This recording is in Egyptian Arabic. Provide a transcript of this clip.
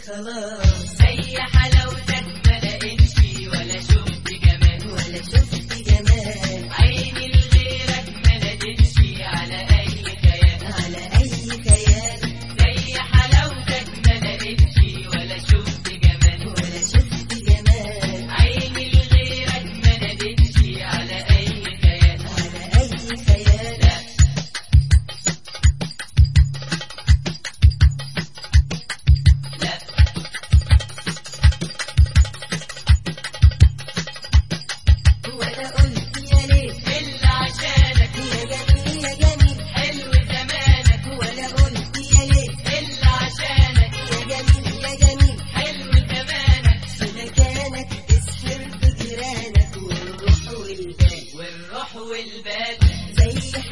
خلاص زي حلاوتك ما لقيتش ولا شفت جمال ولا شفت جمال عيني لغيرك ما نادتش على اي خيال على أي خيال زي حلاوتك ما لقيتش ولا شفت جمال ولا شفت جمال عيني لغيرك ما نادتش على اي خيال على أي خيال لا لا ولا قلت يا ليل الا عشانك يا جميل يا جميل حلو زمانك ولا قلت يا ليل الا عشانك يا جميل يا جميل حلو زمانك في مكانك تسحر في جيرانك والروح والبال والروح والبال زي